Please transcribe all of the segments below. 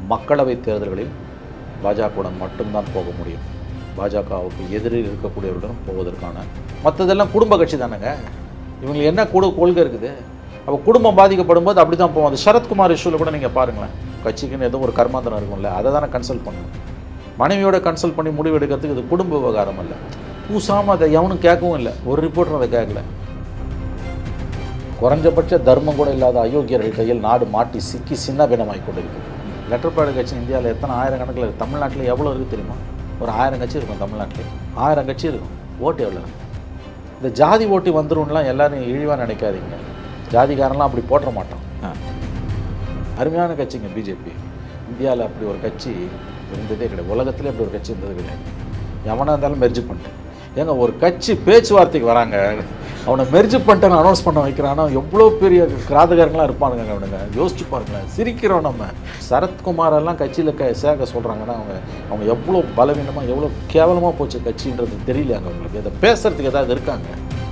மக்களவைத் தேர்தல்களில் பாஜகவுடன் மட்டும்தான் போக முடியும் பாஜகவுக்கு எதிரில் இருக்கக்கூடியவர்களுடன் போவதற்கான மற்றதெல்லாம் குடும்ப கட்சி தானேங்க இவங்களுக்கு என்ன கூட கொள்கை இருக்குது அப்போ குடும்பம் பாதிக்கப்படும் போது அப்படி தான் போவோம் அது சரத்குமார் இஷ்யூவில் கூட நீங்கள் பாருங்களேன் கட்சிக்குன்னு ஏதோ ஒரு கர்மாந்தரம் இருக்கும்ல அதை தானே கன்சல்ட் பண்ணணும் மனைவியோட கன்சல்ட் பண்ணி முடிவு எடுக்கிறதுக்கு இது குடும்ப விவகாரம் இல்லை பூசாமல் அதை எவனும் கேட்கவும் இல்லை ஒரு ரிப்போர்ட்டரும் அதை கேட்கல குறைஞ்சபட்ச தர்மம் கூட இல்லாத அயோக்கியர்கள் கையில் நாடு மாட்டி சிக்கி சின்ன பின்னமாகி கொண்டிருக்கிறது லெட்டர் பேடு கட்சி இந்தியாவில் எத்தனை ஆயிரம் கணக்கில் இருக்குது தமிழ்நாட்டில் எவ்வளோ இருக்குது தெரியுமா ஒரு ஆயிரம் கட்சி இருக்கும் தமிழ்நாட்டில் ஆயிரம் கட்சி இருக்கும் ஓட்டு எவ்வளோ இந்த ஜாதி ஓட்டு வந்துரும்லாம் எல்லாரும் இழிவாக நினைக்காதீங்க ஜாதிகாரன்லாம் அப்படி போட்டுற மாட்டோம் ஆ. அருமையான கட்சிங்க பிஜேபி இந்தியாவில் அப்படி ஒரு கட்சி இருந்ததே கிடையாது உலகத்திலே அப்படி ஒரு கட்சி இருந்தது கிடையாது எவனாக இருந்தாலும் மெர்ஜி பண்ணிட்டு ஏங்க ஒரு கட்சி பேச்சுவார்த்தைக்கு வராங்க அவனை மெர்ஜி பண்ணிட்டு அனௌன்ஸ் பண்ண வைக்கிறானா எவ்வளோ பெரிய கிராதகாரங்களாம் இருப்பானுங்க அவனுங்க யோசிச்சு பாருங்களேன் சிரிக்கிறோம் நம்ம சரத்குமார் எல்லாம் கட்சியில் க சேர்க்க சொல்கிறாங்கன்னா அவங்க அவங்க எவ்வளோ பலவீனமாக எவ்வளோ கேவலமாக போச்சு கட்சின்றது தெரியல அங்கே அவங்களுக்கு இதை பேசுறதுக்கு ஏதாவது இருக்காங்க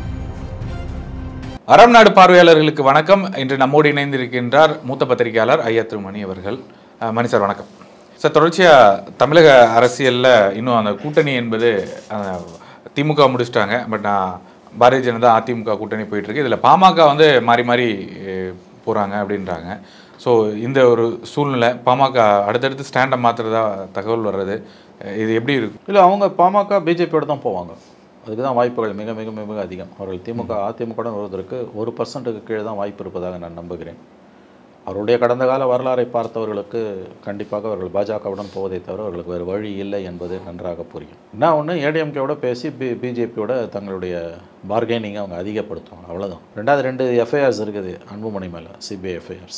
அறம் நாடு பார்வையாளர்களுக்கு வணக்கம் இன்று நம்மோடு இணைந்திருக்கின்றார் மூத்த பத்திரிகையாளர் ஐயா திரு மணி அவர்கள் அஹ், மணி சார் வணக்கம் சார் தொடர்ச்சியாக தமிழக அரசியலில் இன்னும் அந்த கூட்டணி என்பது அஹ், திமுக முடிச்சிட்டாங்க பட் நான் பாரதிய ஜனதா அதிமுக கூட்டணி போயிட்டு இருக்கு இதில் பாமக வந்து மாறி மாறி போகிறாங்க அப்படின்றாங்க ஸோ இந்த ஒரு சூழ்நிலை பாமக அடுத்தடுத்து ஸ்டாண்டை மாற்றுறதா தகவல் வர்றது அஹ், இது எப்படி இருக்கு இல்லை அவங்க பாமக பிஜேபியோட தான் போவாங்க அதுக்கு தான் வாய்ப்புகள் மிக மிக மிக மிக அதிகம் அவர்கள் திமுக அதிமுகவுடன் வருவதற்கு ஒரு பர்சன்ட்டுக்கு கீழே தான் வாய்ப்பு இருப்பதாக நான் நம்புகிறேன் அவருடைய கடந்த கால வரலாறை பார்த்தவர்களுக்கு கண்டிப்பாக அவர்கள் பாஜகவுடன் போவதை தவிர அவர்களுக்கு வேறு வழி இல்லை என்பது நன்றாக புரியும் என்ன ஒன்று ஏடிஎம்கேவோட பேசி பி பிஜேபியோட தங்களுடைய பார்கெனிங்கை அவங்க அதிகப்படுத்துவாங்க அவ்வளோதான் ரெண்டாவது ரெண்டு எஃப்ஐஆர்ஸ் இருக்குது அன்புமணி மேலே சிபிஐ எஃப்ஐஆர்ஸ்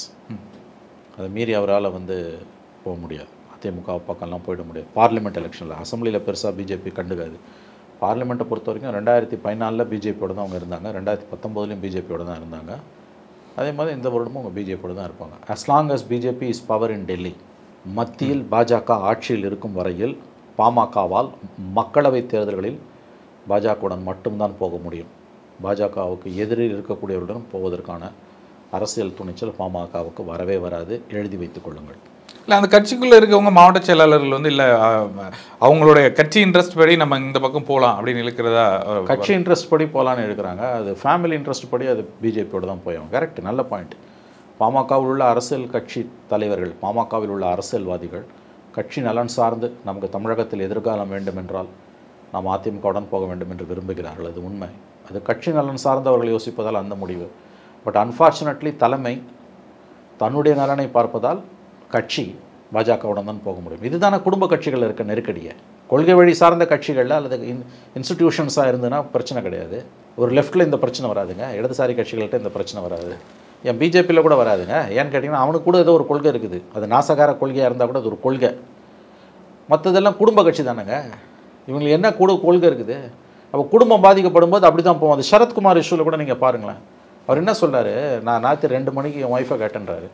அதை மீறி அவரால் வந்து போக முடியாது அதிமுக பக்கம்லாம் போயிட முடியாது பார்லிமெண்ட் எலெக்ஷனில் அசம்பிளியில் பெருசாக பிஜேபி கண்டுக்காது பார்லிமெண்ட்டை பொறுத்த வரைக்கும் ரெண்டாயிரத்தி பதினாலில் பிஜேபியோட தான் அவங்க இருந்தாங்க ரெண்டாயிரத்தி பத்தொம்போதுலேயும் பிஜேபியோட தான் இருந்தாங்க அதே மாதிரி இந்த வருடமும் அவங்க பிஜேபியோட தான் இருப்பாங்க as long as BJP is power in Delhi மத்தியில் பாஜக ஆட்சியில் இருக்கும் வரையில் பாமகவால் மக்களவைத் தேர்தல்களில் பாஜகவுடன் மட்டும்தான் போக முடியும் பாஜகவுக்கு எதிரில் இருக்கக்கூடியவர்களுடன் போவதற்கான அரசியல் துணிச்சல் பாமகவுக்கு வரவே வராது எழுதி வைத்துக் கொள்ளுங்கள் இல்லை அந்த கட்சிக்குள்ளே இருக்கவங்க மாவட்ட செயலாளர்கள் வந்து இல்லை அவங்களுடைய கட்சி இன்ட்ரெஸ்ட் படி நம்ம இந்த பக்கம் போகலாம் அப்படின்னு இழுக்கிறதா அஹ், கட்சி இன்ட்ரெஸ்ட் படி போகலான்னு எடுக்கிறாங்க அது ஃபேமிலி இன்ட்ரெஸ்ட் படி அது பிஜேபியோட தான் போயும் கரெக்ட் நல்ல பாயிண்ட் பாமகவில் உள்ள அரசியல் கட்சி தலைவர்கள் பாமகவில் உள்ள அரசியல்வாதிகள் கட்சி நலன் சார்ந்து நமக்கு தமிழகத்தில் எதிர்காலம் வேண்டும் என்றால் நாம் அதிமுகவுடன் போக வேண்டும் என்று விரும்புகிறார்கள் அது உண்மை அது கட்சி நலன் சார்ந்தவர்கள் யோசிப்பதால் அந்த முடிவு பட் அன்ஃபார்ச்சுனேட்லி தலைமை தன்னுடைய நலனை பார்ப்பதால் கட்சி பாஜகவுடன் தான் போக முடியும் இதுதானே குடும்ப கட்சிகள் இருக்க நெருக்கடியை கொள்கை வழி சார்ந்த கட்சிகளில் அல்லது இன் இன்ஸ்டிடியூஷன்ஸாக இருந்ததுன்னா பிரச்சனை கிடையாது ஒரு லெஃப்ட்டில் இந்த பிரச்சனை வராதுங்க இடதுசாரி கட்சிகள்கிட்ட இந்த பிரச்சனை வராது என் பிஜேபியில் கூட வராதுங்க ஏன்னு கேட்டிங்கன்னா அவனுக்கு கூட ஏதோ ஒரு கொள்கை இருக்குது அது நாசகார கொள்கையாக இருந்தால் கூட அது ஒரு கொள்கை மற்றதெல்லாம் குடும்ப கட்சி தானேங்க இவங்களுக்கு என்ன கூட கொள்கை இருக்குது அப்போ குடும்பம் பாதிக்கப்படும் போது அப்படி தான் போவோம் அது சரத்குமார் இஷ்யூவில் கூட நீங்கள் பாருங்களேன் அவர் என்ன சொல்றாரு நான் ராத்திரி ரெண்டு மணிக்கு என் ஒய்ஃபை கேட்டேன்றாரு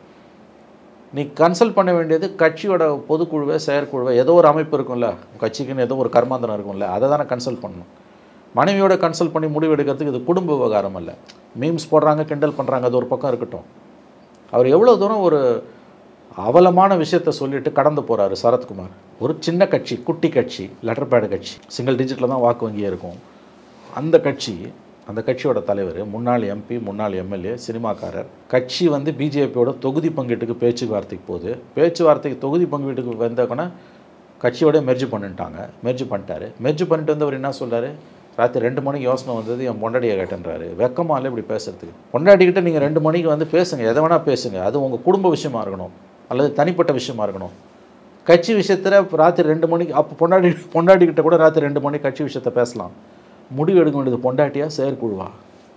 நீ கன்சல்ட் பண்ண வேண்டியது கட்சியோட பொதுக்குழுவை செயற்குழுவை ஏதோ ஒரு அமைப்பு இருக்கும்ல கட்சிக்குன்னு ஏதோ ஒரு கர்மாந்தரம் இருக்கும்ல அதை தானே கன்சல்ட் பண்ணணும் மனைவியோட கன்சல்ட் பண்ணி முடிவு எடுக்கிறதுக்கு இது குடும்ப விவகாரம் அல்ல மீம்ஸ் போடுறாங்க கிண்டல் பண்ணுறாங்க அது ஒரு பக்கம் இருக்கட்டும் அவர் எவ்வளோ தூரம் ஒரு அவலமான விஷயத்த சொல்லிட்டு கடந்து போகிறாரு சரத்குமார் ஒரு சின்ன கட்சி குட்டி கட்சி லெட்டர் பேடு கட்சி சிங்கிள் டிஜிட்டில் தான் வாக்கு வங்கியே இருக்கும் அந்த கட்சி அந்த கட்சியோட தலைவர் முன்னாள் எம்பி முன்னாள் எம்எல்ஏ சினிமாக்காரர் கட்சி வந்து பிஜேபியோட தொகுதி பங்கீட்டுக்கு பேச்சுவார்த்தைக்கு போகுது பேச்சுவார்த்தைக்கு தொகுதி பங்கீட்டுக்கு வந்தோடனே கட்சியோட மெர்ஜ் பண்ணிட்டாங்க மெர்ஜ் பண்ணிட்டாரு மெர்ஜ் பண்ணிட்டு வந்தவர் என்ன சொல்றாரு ராத்திரி ரெண்டு மணிக்கு யோசனை வந்தது என் பொண்டாடியை கேட்டேன்றாரு வெக்கமா இல்லை இப்படி பேசுறதுக்கு பொண்டாட்டிக்கிட்ட நீங்கள் ரெண்டு மணிக்கு வந்து பேசுங்க எதை வேணால் பேசுங்க அது உங்கள் குடும்ப விஷயமா இருக்கணும் அல்லது தனிப்பட்ட விஷயமா இருக்கணும் கட்சி விஷயத்தில் ராத்திரி ரெண்டு மணிக்கு அப்போ பொண்டாடி பொண்டாட்டிக்கிட்ட கூட ராத்திரி ரெண்டு மணிக்கு கட்சி விஷயத்த பேசலாம் முடிவு எடுக்க வேண்டியது பொண்டாட்டியா செயற்குழுவா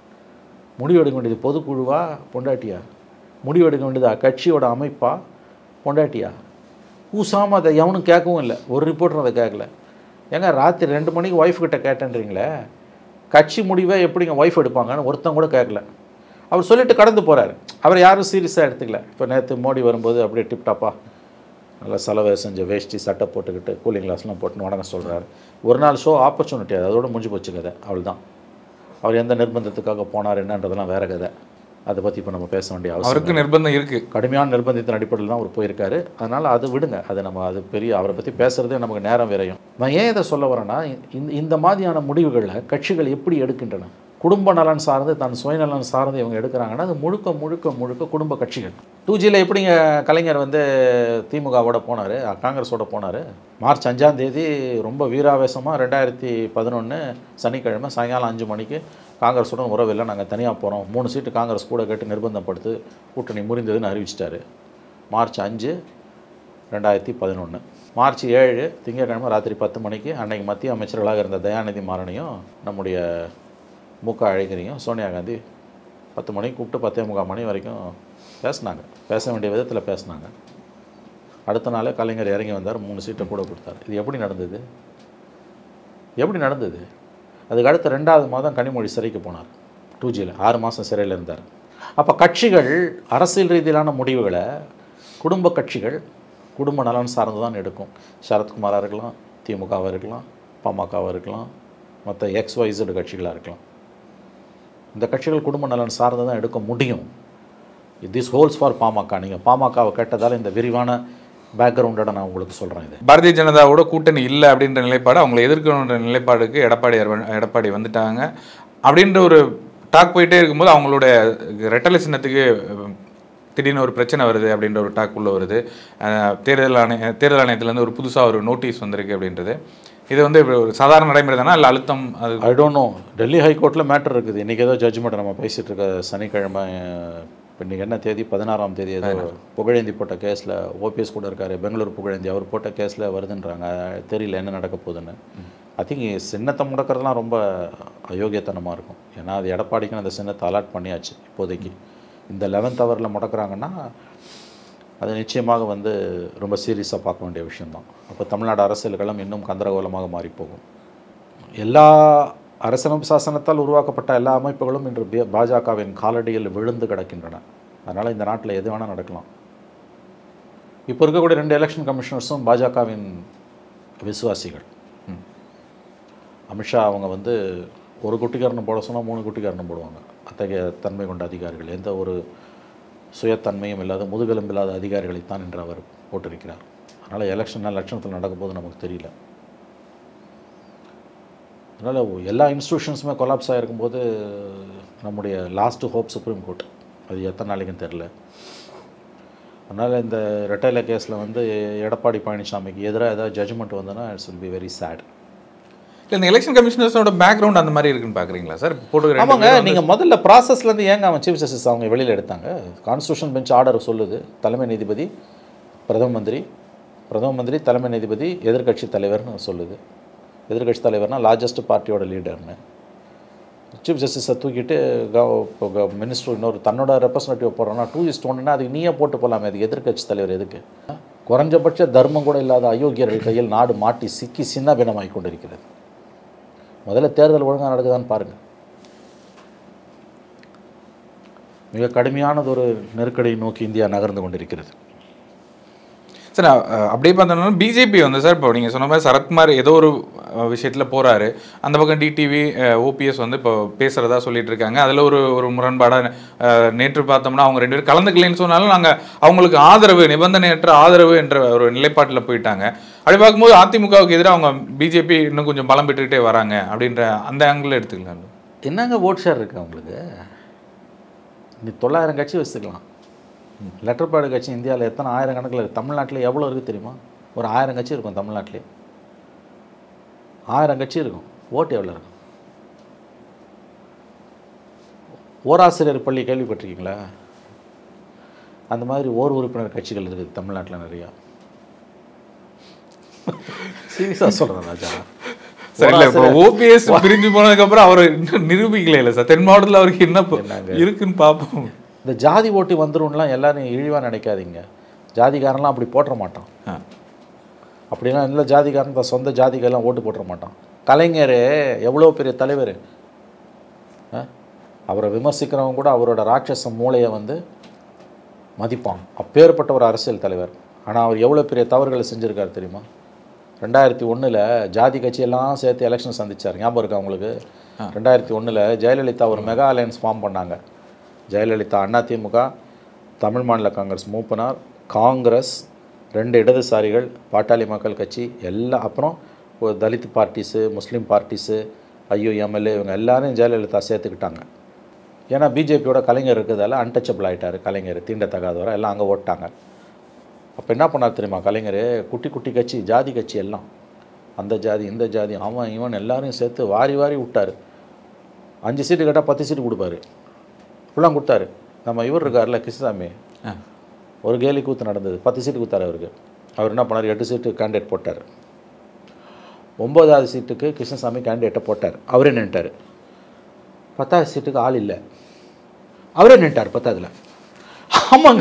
முடிவு எடுக்க வேண்டியது பொதுக்குழுவா பொண்டாட்டியா முடிவு எடுக்க வேண்டியது கட்சியோட அமைப்பா பொண்டாட்டியா கூசாமல் அதை எவனும் கேட்கவும் இல்லை ஒரு ரிப்போர்ட்டரும் அதை கேட்கல ஏங்க ராத்திரி ரெண்டு மணிக்கு ஒய்ஃப் கிட்ட கேட்டேன்றீங்களே கட்சி முடிவை எப்படிங்க ஒய்ஃப் எடுப்பாங்கன்னு ஒருத்தன் கூட கேட்கல அவர் சொல்லிட்டு கடந்து போகிறாரு அவர் யாரும் சீரியஸாக எடுத்துக்கல இப்போ நேற்று மோடி வரும்போது அப்படியே டிப்டாப்பா நல்லா செலவு செஞ்ச வேஷ்டி சட்டை போட்டுக்கிட்டு கூலிங் கிளாஸ்லாம் போட்டுன்னு வணக்கம் சொல்கிறாரு ஒரு நாள் ஷோ ஆப்பர்ச்சுனிட்டி அது அதோட முடிஞ்சு போச்சு கதை அவள் தான் அவர் எந்த நிர்பந்தத்துக்காக போனார் என்னன்றதெல்லாம் வேற கதை அதை பற்றி இப்போ நம்ம பேச வேண்டிய அவசியம் அவருக்கு நிர்பந்தம் இருக்கு கடுமையான நிர்பந்தத்தின் அடிப்படையில் தான் அவர் போயிருக்காரு அதனால் அது விடுங்க அதை நம்ம அது பெரிய அவரை பற்றி பேசுறதே நமக்கு நேரம் விரையும் நான் ஏன் இதை சொல்ல வரேன்னா இந்த இந்த மாதிரியான முடிவுகளை கட்சிகள் எப்படி எடுக்கின்றன குடும்ப நலன் சார்ந்து தன் சுயநலன் சார்ந்து இவங்க எடுக்கிறாங்கன்னா அது முழுக்க முழுக்க முழுக்க குடும்ப கட்சிகள் டூ ஜியில் எப்படிங்க கலைஞர் வந்து திமுகவோட போனார் காங்கிரஸோட போனார் மார்ச் அஞ்சாம் தேதி ரொம்ப வீராவேசமாக ரெண்டாயிரத்தி பதினொன்று சனிக்கிழமை சாயங்காலம் அஞ்சு மணிக்கு காங்கிரஸுடன் உறவில்லை நாங்கள் தனியாக போகிறோம் மூணு சீட்டு காங்கிரஸ் கூட கேட்டு நிர்பந்தப்படுத்து கூட்டணி முறிந்ததுன்னு அறிவிச்சிட்டாரு மார்ச் அஞ்சு ரெண்டாயிரத்தி பதினொன்று மார்ச் ஏழு திங்கட்கிழமை ராத்திரி பத்து மணிக்கு அன்னைக்கு மத்திய அமைச்சர்களாக இருந்த தயாநிதி மாறனையும் நம்முடைய மு க அழகிரியும் சோனியா காந்தி பத்து மணிக்கு கூப்பிட்டு பத்தே முக்கால் மணி வரைக்கும் பேசினாங்க பேச வேண்டிய விதத்தில் பேசினாங்க அடுத்த நாளே கலைஞர் இறங்கி வந்தார் மூணு சீட்டை கூட கொடுத்தாரு இது எப்படி நடந்தது எப்படி நடந்தது அதுக்கு அடுத்த ரெண்டாவது மாதம் கனிமொழி சிறைக்கு போனார் டூ ஜியில் ஆறு மாதம் சிறையில் இருந்தார் அப்போ கட்சிகள் அரசியல் ரீதியிலான முடிவுகளை குடும்ப கட்சிகள் குடும்ப நலன் சார்ந்து தான் எடுக்கும் சரத்குமாராக இருக்கலாம் திமுகவாக இருக்கலாம் பாமகவாக இருக்கலாம் மற்ற எக்ஸ் ஒய்சட் கட்சிகளாக இருக்கலாம் இந்த கட்சிகள் குடும்ப நலன் சார்ந்து தான் எடுக்க முடியும் திஸ் ஹோல்ஸ் ஃபார் பாமக நீங்கள் பாமகவை கேட்டதால் இந்த விரிவான பேக்ரவுண்டோட நான் உங்களுக்கு சொல்கிறேன் இது பாரதிய ஜனதாவோட கூட்டணி இல்லை அப்படின்ற நிலைப்பாடு அவங்களை எதிர்க்கணுன்ற நிலைப்பாடுக்கு எடப்பாடி அரவ- எடப்பாடி வந்துட்டாங்க அப்படின்ற ஒரு டாக் போயிட்டே இருக்கும்போது அவங்களுடைய ரெட்டலை சின்னத்துக்கு அஹ், திடீர்னு ஒரு பிரச்சனை வருது அப்படின்ற ஒரு டாக் உள்ள வருது அஹ், தேர்தல் ஆணைய தேர்தல் ஆணையத்துலேருந்து ஒரு புதுசாக ஒரு நோட்டீஸ் வந்திருக்கு அப்படின்றது இது வந்து இப்ப ஒரு சாதாரண நடைமுறை தானே இல்லை அழுத்தம் அது ஐ டோன்ட் நோ டெல்லி ஹைகோர்ட்டில் மேட்டர் இருக்குது இன்றைக்கி ஏதோ ஜட்ஜ்மெண்ட் நம்ம பேசிகிட்டு இருக்க சனிக்கிழமை இப்போ இன்றைக்கி என்ன தேதி பதினாறாம் தேதி ஏதோ புகழேந்தி போட்ட கேஸில் ஓபிஎஸ் கூட இருக்கார் பெங்களூர் புகழேந்தி அவர் போட்ட கேஸில் வருதுன்றாங்க தெரியல என்ன நடக்க போகுதுன்னு ஐ திங்க் சின்னத்தை முடக்கிறதுலாம் ரொம்ப அயோக்கியத்தனமாக இருக்கும் ஏன்னா அது எடப்பாடிக்கு அந்த சின்னத்தை அலாட் பண்ணியாச்சு இப்போதைக்கு இந்த லெவன்த் ஹவரில் முடக்கிறாங்கன்னா அது நிச்சயமாக வந்து ரொம்ப சீரியஸாக பார்க்க வேண்டிய விஷயம்தான் அப்போ தமிழ்நாடு அரசியல் களம் இன்னும் கந்தரகோலமாக மாறி போகும் எல்லா அரசியலமைப்பு சாசனத்தால் உருவாக்கப்பட்ட எல்லா அமைப்புகளும் இன்று பி- பாஜகவின் காலடியில் விழுந்து கிடக்கின்றன அதனால் இந்த நாட்டில் எது வேணால் நடக்கலாம் இப்போ இருக்கக்கூடிய ரெண்டு எலெக்ஷன் கமிஷனர்ஸும் பாஜகவின் விசுவாசிகள் ம். அமித்ஷா அவங்க வந்து ஒரு குட்டிக்காரனும் போட சொன்னால் மூணு குட்டிக்காரனும் போடுவாங்க அத்தகைய தன்மை கொண்ட அதிகாரிகள் எந்த ஒரு சுயத்தன்மையும் இல்லாத முதுகெலும்பு இல்லாத அதிகாரிகளைத்தான் என்று அவர் போட்டிருக்கிறார் அதனால் எலெக்ஷன் லட்சணத்தில் நடக்கும் போது நமக்கு தெரியல அதனால் எல்லா இன்ஸ்டியூஷன்ஸுமே கொலாப்ஸ் ஆகிருக்கும்போது நம்முடைய லாஸ்ட் ஹோப் சுப்ரீம் கோர்ட் அது எத்தனை நாளைக்கும் தெரில அதனால் இந்த ரெட்டைல கேஸில் வந்து எடப்பாடி பழனிசாமிக்கு எதிராக ஏதாவது ஜட்ஜ்மெண்ட் வந்ததுன்னா it's will be very sad இல்லை இந்த எலெக்ஷன் கமிஷனர்ஸோட பேக்ரவுண்ட் அந்த மாதிரி இருக்குன்னு பார்க்குறீங்களா சார் போட்டு ஆமாங்க நீங்கள் முதல்ல ப்ராசஸ்லேருந்து ஏங்க அவன் சீஃப் ஜஸ்டிஸ் அவங்க வெளியில் எடுத்தாங்க கான்ஸ்டியூஷன் பெஞ்ச் ஆர்டர் சொல்லுது தலைமை நீதிபதி பிரதம மந்திரி பிரதம மந்திரி தலைமை நீதிபதி எதிர்க்கட்சி தலைவர்னு சொல்லுது எதிர்க்கட்சி தலைவர்னா லார்ஜஸ்ட் பார்ட்டியோட லீடர்னு சீஃப் ஜஸ்டிஸை தூக்கிட்டு மினிஸ்டர் இன்னொரு தன்னோட ரெப்ரசன்டேட்டிவ் போடுறோன்னா டூ இஸ்ட் ஒன்றுனா அதுக்கு நீயே போட்டு போகலாமே அதுக்கு எதிர்க்கட்சி தலைவர் எதுக்கு குறைஞ்சபட்ச தர்மம் கூட இல்லாத அயோக்கியர்கள் கையில் நாடு மாட்டி சிக்கி சின்ன பின்னமாகி கொண்டிருக்கிறது முதல்ல தேர்தல் ஒழுங்காக நடக்குதான்னு பாருங்கள் மிக கடுமையானது ஒரு நெருக்கடியை நோக்கி இந்தியா நகர்ந்து கொண்டிருக்கிறது சார் அஹ், அப்படியே பார்த்தோம்னா பிஜேபி வந்து சார் இப்போ நீங்கள் சொன்ன மாதிரி சரத்குமார் ஏதோ ஒரு விஷயத்தில் போகிறாரு அந்த பக்கம் டிடிவி ஓபிஎஸ் வந்து இப்போ பேசுகிறதா சொல்லிட்டு இருக்காங்க அதில் ஒரு ஒரு முரண்பாடாக நேற்று பார்த்தோம்னா அவங்க ரெண்டு பேரும் கலந்துக்கலைன்னு சொன்னாலும் நாங்கள் அவங்களுக்கு ஆதரவு நிபந்தனையற்ற ஆதரவு என்ற ஒரு நிலைப்பாட்டில் போயிட்டாங்க அப்படி பார்க்கும்போது அதிமுகவுக்கு எதிராக அவங்க பிஜேபி இன்னும் கொஞ்சம் பலம் பெற்றுக்கிட்டே வராங்க அப்படின்ற அந்த ஆங்கிள் எடுத்துக்கலாம் என்னங்க ஓட் ஷேர் இருக்கு அவங்களுக்கு நீ தொள்ளாயிரம் கட்சி வச்சுக்கலாம் லெட்டர் பேடு கட்சி இந்தியாவில் எத்தனை ஆயிரம் கணக்கில் இருக்குது தமிழ்நாட்டில் எவ்வளோ இருக்குது தெரியுமா ஒரு ஆயிரம் கட்சி இருக்கும் தமிழ்நாட்டிலே ஆயிரம் கட்சி இருக்கும் ஓட்டு எவ்வளோ இருக்கும் ஓராசிரியர் பள்ளி கேள்விப்பட்டிருக்கீங்களா அந்த மாதிரி ஓர் உறுப்பினர் கட்சிகள் இருக்குது தமிழ்நாட்டில் நிறையா சீரியஸாக சொல்கிறேன் ராஜா சார் இல்லை இப்போ ஓபிஎஸ் பிரிஞ்சு போனதுக்கப்புறம் அவர் இன்னும் நிரூபிக்கல இல்லை சார் தென் மாவட்டத்தில் அவருக்கு என்ன இப்போ இருக்குன்னு பார்ப்போம் இந்த ஜாதி ஓட்டு வந்துரும்லாம் எல்லாரும் இழிவாக நினைக்காதீங்க ஜாதிகாரன்லாம் அப்படி போட்டுற மாட்டான் ஆ அப்படின்னா இல்லை ஜாதிகாரன் தான் சொந்த ஜாதிக்கெல்லாம் ஓட்டு போட்டுற மாட்டான் கலைஞர் எவ்வளோ பெரிய தலைவர் ஆ? அவரை விமர்சிக்கிறவங்க கூட அவரோட ராட்சச மூளையை வந்து மதிப்பான் அப்பேற்பட்ட ஒரு அரசியல் தலைவர் ஆனால் அவர் எவ்வளோ பெரிய தவறுகளை செஞ்சுருக்காரு தெரியுமா ரெண்டாயிரத்தி ஒன்றில் ஜாதி கட்சியெல்லாம் சேர்த்து எலெக்ஷன் சந்திச்சார் ஞாபகம் இருக்கா உங்களுக்கு ரெண்டாயிரத்தி ஒன்றில் ஜெயலலிதா ஒரு மெகா அலையன்ஸ் ஃபார்ம் பண்ணாங்க ஜெயலலிதா அதிமுக தமிழ் மாநில காங்கிரஸ் மூப்பனார் காங்கிரஸ் ரெண்டு இடதுசாரிகள் பாட்டாளி மக்கள் கட்சி எல்லாம் அப்புறம் ஒரு தலித் பார்ட்டிஸு முஸ்லீம் பார்ட்டிஸு ஐயோ எம்எல்ஏ இவங்க எல்லாரும் ஜெயலலிதா சேர்த்துக்கிட்டாங்க ஏன்னா பிஜேபியோட கலைஞர் இருக்கிறதால அன்டச்சபிள் ஆகிட்டார் கலைஞர் தீண்டத்தகாதவரை எல்லாம் அங்கே ஓட்டாங்க அப்போ என்ன பண்ணார் தெரியுமா கலைஞர் குட்டி குட்டி கட்சி ஜாதி கட்சி எல்லாம் அந்த ஜாதி இந்த ஜாதி அவன் இவன் எல்லாரையும் சேர்த்து வாரி வாரி விட்டார் அஞ்சு சீட்டு கேட்டால் பத்து சீட்டு கொடுப்பாரு ஃபுல்லாக கொடுத்தாரு நம்ம இவர் இருக்கார்ல கிருஷ்ணசாமி ஆ. ஒரு கேலி கூத்து நடந்தது பத்து சீட்டு கொடுத்தாரு அவருக்கு அவர் என்ன பண்ணார் எட்டு சீட்டு கேண்டிடேட் போட்டார் ஒம்போதாவது சீட்டுக்கு கிருஷ்ணசாமி கேண்டிடேட்டை போட்டார் அவரே நின்ட்டார் பத்தாவது சீட்டுக்கு ஆள் இல்லை அவரே நின்ட்டார் பத்தாவதுல ஆமாங்க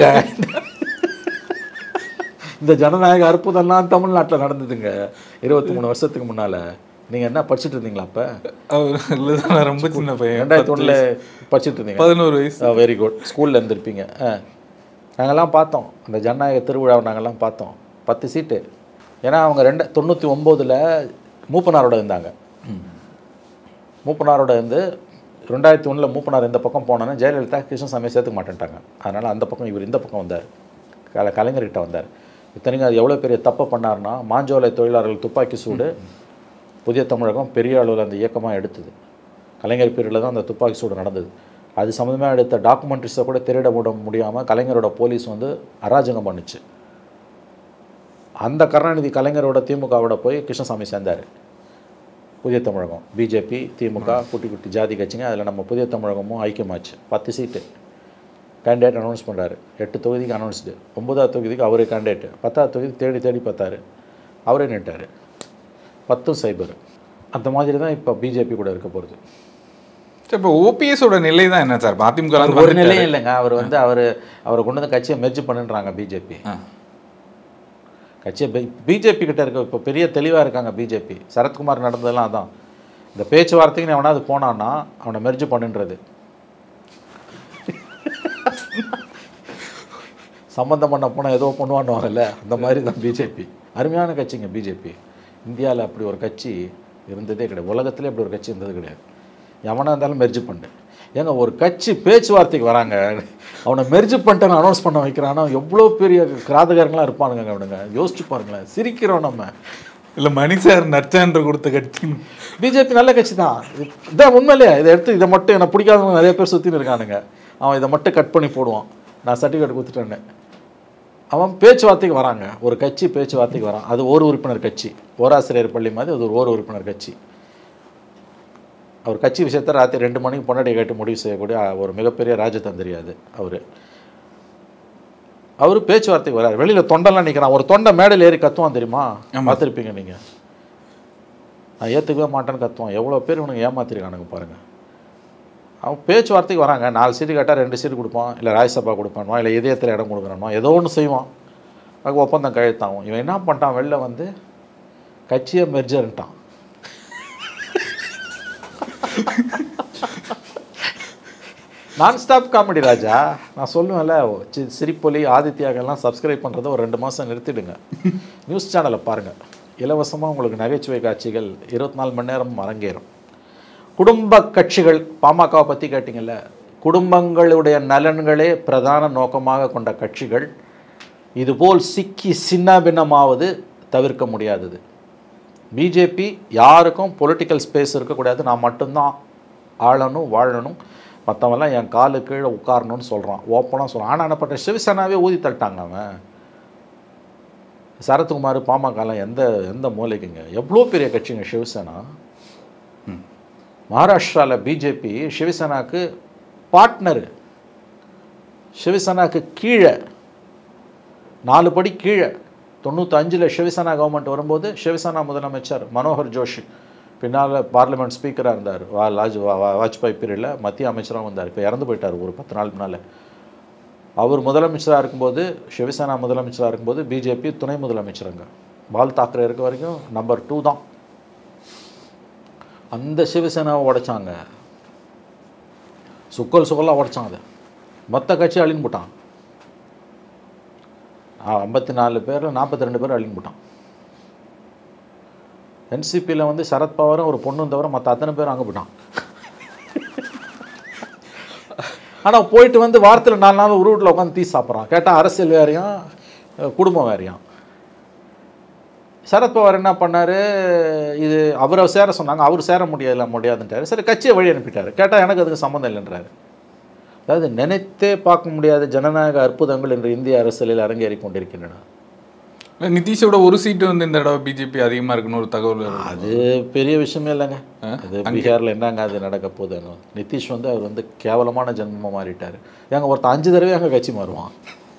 இந்த ஜனநாயக அற்புதம்லாம் தமிழ்நாட்டில் நடந்ததுங்க இருபத்தி மூணு வருஷத்துக்கு முன்னால் நீங்கள் என்ன படிச்சுட்டு இருந்தீங்களா அப்போ அவர் இல்லைதான் ரொம்ப சின்ன பையன் ரெண்டாயிரத்தி ஒன்றில் படிச்சுட்டு இருந்தீங்க பதினோரு வயசு வெரி குட் ஸ்கூலில் இருந்திருப்பீங்க ஆ நாங்கள்லாம் பார்த்தோம் அந்த ஜனநாயக திருவிழாவை நாங்கள்லாம் பார்த்தோம் பத்து சீட்டு ஏன்னா அவங்க ரெண்டு தொண்ணூற்றி ஒம்போதில் மூப்பனாரோட இருந்தாங்க மூப்பனாரோட இருந்து ரெண்டாயிரத்தி ஒன்றில் மூப்பனார் இந்த பக்கம் போனோன்னா ஜெயலலிதா கிருஷ்ணசாமியை சேர்த்துக்க மாட்டேன்ட்டாங்க அதனால் அந்த பக்கம் இவர் இந்த பக்கம் வந்தார் கல கலைஞர்கிட்ட வந்தார் இத்தனைக்கும் அது எவ்வளோ பெரிய தப்பை பண்ணார்னா மாஞ்சோலை தொழிலாளர்கள் துப்பாக்கி சூடு புதிய தமிழகம் பெரிய அளவில் அந்த இயக்கமாக எடுத்தது கலைஞர் பீரியடில் தான் அந்த துப்பாக்கி சூடு நடந்தது அது சம்மந்தமாக எடுத்த டாக்குமெண்ட்ரிஸை கூட திருட விட முடியாமல் கலைஞரோட போலீஸ் வந்து அராஜகம் பண்ணுச்சு அந்த கருணாநிதி கலைஞரோட திமுகவோட போய் கிருஷ்ணசாமி சேர்ந்தார் புதிய தமிழகம் பிஜேபி திமுக குட்டி குட்டி ஜாதி கட்சிங்க அதில் நம்ம புதிய தமிழகமும் ஐக்கியமாச்சு பத்து சீட்டு கேண்டிடேட் அனௌன்ஸ் பண்ணுறாரு எட்டு தொகுதிக்கு அனௌன்ஸ்டு ஒன்பதாவது தொகுதிக்கு அவரே கேண்டிடேட் பத்தாவது தொகுதி தேடி தேடி பார்த்தாரு அவரே நின்ட்டார் பத்தும் சைபர் அந்த மாதிரி தான் இப்போ பிஜேபி கூட இருக்க போகிறது சரி இப்போ ஓபிஎஸோட நிலை தான் என்ன சார் இப்ப அதிமுக ல இருந்து ஒரு வந்துட்டாரு. நிலையும் இல்லைங்க அவர் வந்து அவர் அவரை கொண்டு வந்து கட்சியை மெர்ஜ் பண்ணுன்றாங்க பிஜேபி ஆ. கட்சியை பிஜேபி கிட்ட இருக்க இப்போ பெரிய தெளிவாக இருக்காங்க பிஜேபி சரத்குமார் நடந்ததெல்லாம் அதான் இந்த பேச்சுவார்த்தைக்கு நீ எவனாவது போனான்னா அவனை மெர்ஜ் பண்ணுன்றது சம்பந்தம் பண்ண போனால் ஏதோ பண்ணுவான்னுவாங்கல்ல அந்த மாதிரி தான் பிஜேபி அருமையான கட்சிங்க பிஜேபி இந்தியாவில் அப்படி ஒரு கட்சி இருந்ததே கிடையாது உலகத்திலே அப்படி ஒரு கட்சி இருந்தது கிடையாது எவனாக இருந்தாலும் மெர்ஜ் பண்ணு ஏங்க ஒரு கட்சி பேச்சுவார்த்தைக்கு வராங்க அவனை மெர்ஜ் பண்ணிட்டு அனௌன்ஸ் பண்ண வைக்கிறானா எவ்வளோ பெரிய கிராதகர்களாக இருப்பானுங்க அவனுங்க யோசிச்சு பாருங்களேன் சிரிக்கிறோம் நம்ம இல்ல மணி சார் நற்சான்று கொடுத்த கட்சி பிஜேபி நல்ல கட்சி தான் இதான் உண்மையிலே இதை எடுத்து இதை மட்டும் எனக்கு பிடிக்காதவங்க நிறைய பேர் சுற்றின்னு இருக்கானுங்க அவன் இதை மட்டும் கட் பண்ணி போடுவான் நான் சர்டிஃபிகேட் கொடுத்துட்டேன்னு அவன் பேச்சுவார்த்தைக்கு வராங்க ஒரு கட்சி பேச்சுவார்த்தைக்கு வரான் அது ஒரு உறுப்பினர் கட்சி ஓராசிரியர் பள்ளி மாதிரி அது ஒரு ஓர் உறுப்பினர் கட்சி அவர் கட்சி விஷயத்தை ராத்திரி ரெண்டு மணிக்கு பொன்னாடி கேட்டு முடிவு செய்யக்கூடிய ஒரு மிகப்பெரிய ராஜதந்திரி அது அவர் அவர் பேச்சுவார்த்தைக்கு வராரு வெளியில் தொண்டெல்லாம் நிற்கிறான் ஒரு தொண்டை மேடையில் ஏறி கத்துவான் தெரியுமா பார்த்துருப்பீங்க நீங்கள் நான் ஏற்றுக்கவே மாட்டேன்னு கத்துவான் எவ்வளோ பேர் இவனுங்க ஏமாத்திருக்கானுங்க பாருங்கள் அவன் பேச்சுவார்த்தைக்கு வராங்க நாலு சீட்டு கேட்டால் ரெண்டு சீட்டு கொடுப்பான் இல்லை ராஜ்யசபா கொடுப்பானுவான் இல்லை இதயத்தில் இடம் கொடுக்குறானுவா ஏதோ ஒன்று செய்வான் அதுக்கு ஒப்பந்தம் கழுத்தாகும் இவன் என்ன பண்ணிட்டான் வெளில வந்து கட்சியை மெர்ஜர்ன்ட்டான் நான் ஸ்டாப் காமெடி ராஜா நான் சொல்லுவேன்ல சி- சிரிப்பொலி ஆதித்யாக்கெல்லாம் சப்ஸ்கிரைப் பண்ணுறதை ஒரு ரெண்டு மாதம் நிறுத்திடுங்க நியூஸ் சேனலை பாருங்கள் இலவசமாக உங்களுக்கு நகைச்சுவை காட்சிகள் இருபத்தி நாலு மணி நேரம் அரங்கேறும் குடும்ப கட்சிகள் பாமகவை பற்றி கேட்டிங்கல்ல குடும்பங்களுடைய நலன்களே பிரதான நோக்கமாக கொண்ட கட்சிகள் இதுபோல் சிக்கி சின்னாபின்னமாவது தவிர்க்க முடியாதது பிஜேபி யாருக்கும் பொலிட்டிக்கல் ஸ்பேஸ் இருக்கக்கூடாது நான் மட்டும்தான் ஆளணும் வாழணும் மற்றவெல்லாம் என் காலு கீழே உட்காரணும்னு சொல்கிறான் ஓப்பனாக சொல்கிறான் ஆனால் என்ன பண்ணுற சிவசேனாவே ஊதி தள்ளிட்டாங்க அவன் சரத்குமார் பாமகலாம் எந்த எந்த மூலைக்குங்க எவ்வளோ பெரிய கட்சிங்க சிவசேனா மகாராஷ்டிராவில் பிஜேபி சிவசேனாக்கு பார்ட்னரு சிவசேனாக்கு கீழே நாலு படி கீழே தொண்ணூத்தஞ்சில் சிவசேனா கவர்மெண்ட் வரும்போது சிவசேனா முதலமைச்சர் மனோகர் ஜோஷி பின்னால் பார்லிமெண்ட் ஸ்பீக்கராக இருந்தார் வா லாஜ் வா- வா- வாஜ்பாய் பீரியடில் மத்திய அமைச்சராக வந்தார் இப்போ இறந்து போயிட்டார் ஒரு பத்து நாள் முன்னால் அவர் முதலமைச்சராக இருக்கும்போது சிவசேனா முதலமைச்சராக இருக்கும்போது பிஜேபி துணை முதலமைச்சருங்க பால் தாக்கரே இருக்க வரைக்கும் நம்பர் டூ தான் அந்த சிவசேனாவை உடைச்சாங்க சுக்கல் சுக்கலாக உடைச்சான் அதை மொத்த கட்சி அழின்னு போட்டான் ஐம்பத்தி நாலு பேரில் நாற்பத்தி ரெண்டு பேர் அழின்னு போட்டான் என்சிபியில் வந்து சரத்பவாரும் ஒரு பொண்ணும் தவிர மற்ற அத்தனை பேரும் அங்கே போயிட்டான் ஆனால் போயிட்டு வந்து வாரத்தில் நாலு நாள் ஒரு வீட்டில் உட்காந்து டீ சாப்பிட்றான் கேட்டால் அரசியல் வேறையும் அஹ், குடும்பம் வேறையும் சரத்பவார் என்ன பண்ணார் இது அவரை சேர சொன்னாங்க அவர் சேர முடியல முடியாதுன்ட்டாரு சரி கட்சியை வழி அனுப்பிட்டார் கேட்டால் எனக்கு அதுக்கு சம்மந்தம் இல்லைன்றாரு அதாவது நினைத்தே பார்க்க முடியாத ஜனநாயக அற்புதங்கள் இன்று இந்திய அரசியலில் அரங்கேறி கொண்டிருக்கின்றன இல்ல, நிதிஷோட ஒரு சீட்டு வந்து இந்த தடவை பிஜேபி அதிகமா இருக்குன்னு ஒரு தகவல் வருது. அது பெரிய விஷயமே இல்லைங்க அது பீகாரில் என்னங்க அது நடக்க போகுதுன்னு நிதிஷ் வந்து அவர் வந்து கேவலமான ஜென்மமாக மாறிட்டார் ஏங்க ஒருத்தன் அஞ்சு தடவை அங்கே கட்சி மாறுவான்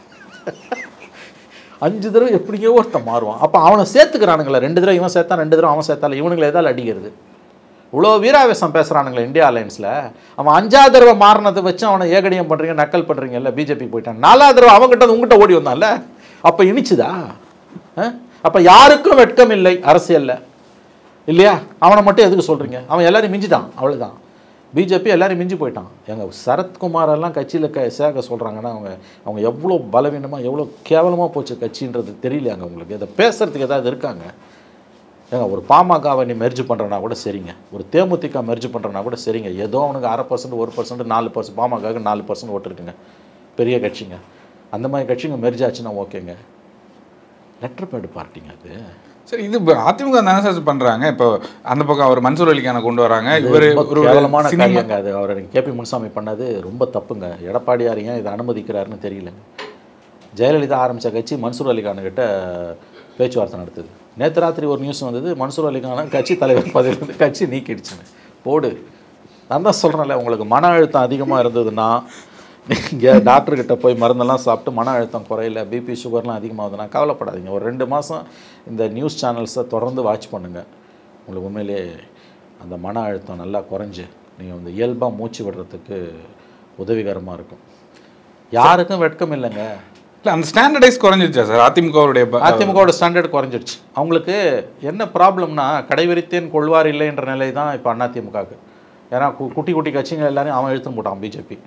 அஞ்சு தடவை எப்படியோ ஒருத்தன் மாறுவான் அப்போ அவனை சேர்த்துக்கிறானுங்களே ரெண்டு தடவை இவன் சேர்த்தான் ரெண்டு தடவை அவன் சேர்த்தால இவனுங்களை எதால் அடிக்கிறது இவ்வளோ வீராவேசம் பேசுகிறானுங்களே இந்தியா அலையன்ஸில் அவன் அஞ்சாவது தடவை மாறினதை வச்சு அவனை ஏகடியம் பண்ணுறீங்க நக்கல் பண்ணுறீங்கல்ல பிஜேபி போயிட்டான் நாலாவது தடவை அவங்ககிட்ட உங்ககிட்ட ஓடி வந்தான்ல அப்போ இனிச்சுதா அப்போ யாருக்கும் வெட்கம் இல்லை அரசியலில் இல்லையா அவனை மட்டும் எதுக்கு சொல்கிறீங்க அவன் எல்லாரையும் மிஞ்சிட்டான் அவ்வளவுதான் பிஜேபி எல்லாரையும் மிஞ்சி போயிட்டான் எங்க சரத்குமார் எல்லாம் கட்சியில் க சேர்க்க சொல்கிறாங்கன்னா அவங்க அவங்க எவ்வளோ பலவீனமாக எவ்வளோ கேவலமாக போச்சு கட்சின்றது தெரியலையாங்க உங்களுக்கு இதை பேசுறதுக்கு ஏதாவது இருக்காங்க ஏங்க ஒரு பாமகவை நீ மெர்ஜ் பண்ணுறனா கூட சரிங்க ஒரு தேமுதிக மெர்ஜ் பண்ணுறனா கூட சரிங்க ஏதோ அவனுக்கு அரை பர்சன்ட் ஒரு பர்சன்ட் நாலு பர்சன்ட் பாமகவுக்கு நாலு பர்சன்ட் ஓட்டு இருக்குங்க பெரிய கட்சிங்க அந்த மாதிரி கட்சிங்க மெர்ஜ் ஆச்சுன்னா ஓகேங்க லெட்டர் பேடு பார்ட்டிங்க அது சரி இது இப்ப அதிமுக தானே சார் பண்றாங்க இப்போ அந்த பக்கம் அவர் மன்சூர் அலிகானை கொண்டு வராங்க இவர் ரொம்ப ஒரு கேவலமான சினிமா காரியங்க அது அவர் கேபி முனுசாமி பண்ணது ரொம்ப தப்புங்க எடப்பாடியார் ஏன் இதை அனுமதிக்கிறாருன்னு தெரியலங்க ஜெயலலிதா ஆரம்பித்த கட்சி மன்சூர் அலிகான் கிட்ட பேச்சுவார்த்தை நடத்துது நேற்று ராத்திரி ஒரு நியூஸ் வந்தது மன்சூர் அலிகான கட்சி தலைவர் பதவியிலிருந்து கட்சி நீக்கிடுச்சுன்னு போடு நான் தான் சொல்கிறேன்ல உங்களுக்கு மன அழுத்தம் அதிகமாக இருந்ததுன்னா நீங்கள் டாக்டர்கிட்ட போய் மருந்தெல்லாம் சாப்பிட்டு மன அழுத்தம் குறையல பிபி சுகர்லாம் அதிகமாகுதுன்னா கவலைப்படாதீங்க ஒரு ரெண்டு மாதம் இந்த நியூஸ் சேனல்ஸை தொடர்ந்து வாட்ச் பண்ணுங்கள் உங்களுக்கு உண்மையிலேயே அந்த மன அழுத்தம் நல்லா குறைஞ்சு நீங்கள் வந்து இயல்பாக மூச்சு விடுறதுக்கு உதவிகரமாக இருக்கும் யாருக்கும் வெட்கம் இல்லைங்க இல்ல அந்த ஸ்டாண்டர்டைஸ் குறைஞ்சிருச்சா சார் அதிமுகவுடைய ப- அதிமுகவோட ஸ்டாண்டர்ட் குறைஞ்சிடுச்சு அவங்களுக்கு என்ன ப்ராப்ளம்னா கடைவிரித்தேன் கொள்வார் இல்லை என்ற நிலை தான் இப்போ அதிமுகவுக்கு ஏன்னா கு- குட்டி குட்டி கட்சிங்க எல்லாரையும் அவன் இழுத்துன்னு போட்டான் பிஜேபி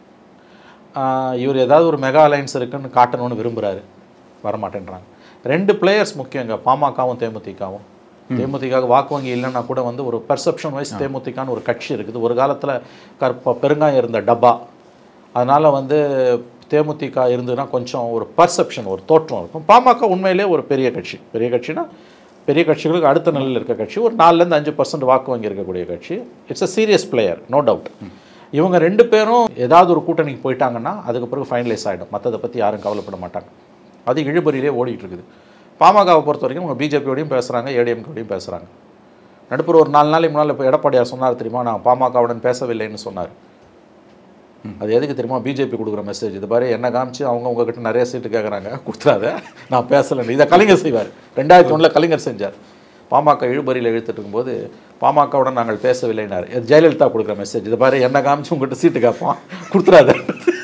இவர் ஏதாவது ஒரு மெகா அலைன்ஸ் இருக்குன்னு காட்டணும்னு விரும்புகிறாரு வரமாட்டேன்றாங்க ரெண்டு பிளேயர்ஸ் முக்கியங்க பாமகவும் தேமுதிகவும் தேமுதிக வாக்கு வங்கி இல்லைன்னா கூட வந்து ஒரு பெர்செப்ஷன் வைஸ் தேமுதிகன்னு ஒரு கட்சி இருக்குது ஒரு காலத்தில் கற்ப பெருங்காயம் இருந்த டப்பா அதனால் வந்து தேமுதிக இருந்ததுன்னா கொஞ்சம் ஒரு பர்செப்ஷன் ஒரு தோற்றம் இருக்கும் பாமக உண்மையிலே ஒரு பெரிய கட்சி பெரிய கட்சினா பெரிய கட்சிகளுக்கு அடுத்த நிலையில் இருக்க கட்சி ஒரு நாலுலேருந்து அஞ்சு பர்சன்ட் வாக்கு வங்கி இருக்கக்கூடிய கட்சி it's a serious player no doubt இவங்க ரெண்டு பேரும் ஏதாவது ஒரு கூட்டணிக்கு போயிட்டாங்கன்னா அதுக்கு பிறகு ஃபைனலைஸ் ஆகிடும் மற்றதை பற்றி யாரும் கவலைப்பட மாட்டாங்க அது இழுபறியிலே ஓடிட்டு இருக்குது பாமகவை பொறுத்த வரைக்கும் அவங்க பிஜேபியோடையும் பேசுகிறாங்க ஏடிஎம்கோடையும் பேசுகிறாங்க நடுப்புற ஒரு நாலு நாளைக்கு முன்னால் இப்போ எடப்பாடியார் சொன்னார் தெரியுமா நான் பாமகவுடன் பேசவில்லைன்னு சொன்னார் அது எதுக்கு தெரியுமா பிஜேபி கொடுக்குற மெசேஜ் இது பாரு என்ன காமிச்சு அவங்க உங்ககிட்ட நிறைய சீட்டு கேட்குறாங்க கொடுத்துறாத நான் பேசலைன்னு இதை கலைஞர் செய்வார் ரெண்டாயிரத்தி ஒன்றில் கலைஞர் செஞ்சார் பாமக இழுபறியில் இழுத்துட்டு இருக்கும்போது பாமகவுடன் நாங்கள் பேசவில்லைனார் இது ஜெயலலிதா கொடுக்குற மெசேஜ் இது பாரு என்ன காமிச்சு உங்ககிட்ட சீட்டு கேட்பான் கொடுத்துறாத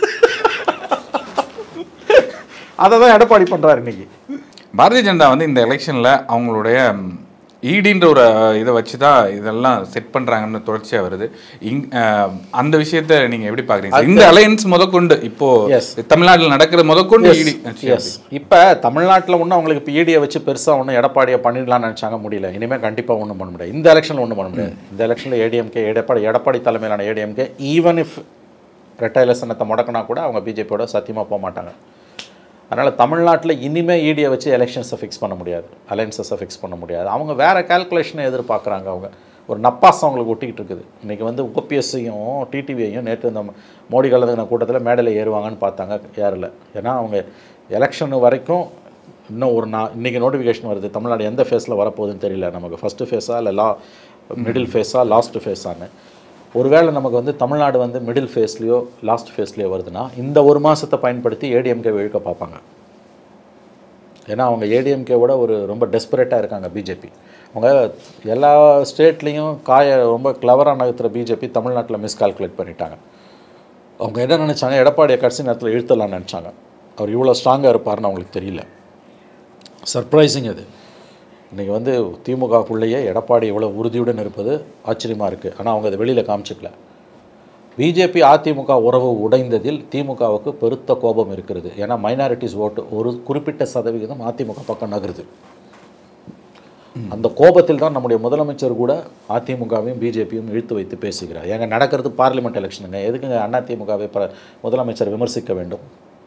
அதை தான் எடப்பாடி பண்ணுறாரு இன்னைக்கு பாரதிய ஜனதா வந்து இந்த எலெக்ஷன்ல அவங்களுடைய ஈடின்ற ஒரு இதை வச்சு தான் இதெல்லாம் செட் பண்றாங்கன்னு தொடர்ச்சியா வருது இங் அஹ், அந்த விஷயத்த நீங்க எப்படி பாக்குறீங்க இந்த அலையன்ஸ் முதற்கொண்டு இப்போ Yes. தமிழ்நாட்டில் நடக்கிற முதற்கொண்டு ஈடி எஸ் இப்போ தமிழ்நாட்டில் ஒன்றும் அவங்களுக்கு இப்போ ஈடியை வச்சு பெருசாக ஒன்றும் எடப்பாடியை பண்ணிடலாம்னு நினச்சாங்க முடியல இனிமேல் கண்டிப்பாக ஒன்றும் பண்ண முடியாது இந்த எலெக்ஷனில் ஒன்றும் பண்ண முடியாது இந்த எலெக்ஷனில் ஏடிஎம்கே எடப்பாடி எடப்பாடி தலைமையிலான ஏடிஎம்கே ஈவன் இஃப் ரெட்டைலசனத்தை முடக்கினா கூட அவங்க பிஜேபியோட சத்தியமாக போக மாட்டாங்க அதனால் தமிழ்நாட்டில் இனிமேல் ஈடியை வச்சு எலெக்ஷன்ஸை ஃபிக்ஸ் பண்ண முடியாது அலைன்சஸை ஃபிக்ஸ் பண்ண முடியாது அவங்க வேறு கால்குலேஷனை எதிர்பார்க்குறாங்க அவங்க ஒரு நப்பாசம் அவங்களுக்கு ஒட்டிக்கிட்டு இருக்குது இன்றைக்கி வந்து ஓபிஎஸ்ஸையும் டிடிவியையும் நேற்று இந்த மோடி கலந்துக்கின கூட்டத்தில் மேடையில் ஏறுவாங்கன்னு பார்த்தாங்க ஏறல ஏன்னா அவங்க எலெக்ஷன் வரைக்கும் இன்னும் ஒரு நா இன்றைக்கி நோட்டிஃபிகேஷன் வருது தமிழ்நாடு எந்த ஃபேஸில் வரப்போகுதுன்னு தெரியல நமக்கு ஃபஸ்ட்டு ஃபேஸா இல்லை லா மிடில் ஃபேஸா லாஸ்ட் ஃபேஸான்னு ஒருவேளை நமக்கு வந்து தமிழ்நாடு வந்து மிடில் ஃபேஸ்லேயோ லாஸ்ட் ஃபேஸ்லேயோ வருதுன்னா இந்த ஒரு மாதத்தை பயன்படுத்தி ஏடிஎம்கே இழுக்க பார்ப்பாங்க ஏன்னா அவங்க ஏடிஎம்கேவோட ஒரு ரொம்ப டெஸ்பரேட்டாக இருக்காங்க பிஜேபி அவங்க எல்லா ஸ்டேட்லேயும் காய ரொம்ப கிளவராக நகர்த்துற பிஜேபி தமிழ்நாட்டில் மிஸ்கால்குலேட் பண்ணிட்டாங்க அவங்க என்ன நினச்சாங்க எடப்பாடியை கடைசி நேரத்தில் இழுத்தலாம்னு நினச்சாங்க அவர் இவ்வளோ ஸ்ட்ராங்காக இருப்பார்னு அவங்களுக்கு தெரியல சர்ப்ரைசிங் அது இன்றைக்கி வந்து திமுகக்குள்ளேயே எடப்பாடி இவ்வளோ உறுதியுடன் இருப்பது ஆச்சரியமாக இருக்குது ஆனால் அவங்க அதை வெளியில் காமிச்சிக்கல பிஜேபி அதிமுக உறவு உடைந்ததில் திமுகவுக்கு பெருத்த கோபம் இருக்கிறது ஏன்னா மைனாரிட்டிஸ் ஓட்டு ஒரு குறிப்பிட்ட சதவிகிதம் அதிமுக பக்கம் நகருது அந்த கோபத்தில் தான் நம்முடைய முதலமைச்சர் கூட அதிமுகவையும் பிஜேபியும் இழுத்து வைத்து பேசுகிறார் ஏங்க நடக்கிறது பார்லிமெண்ட் எலெக்ஷனுங்க எதுக்குங்க அதிமுகவை ப முதலமைச்சர் விமர்சிக்க வேண்டும்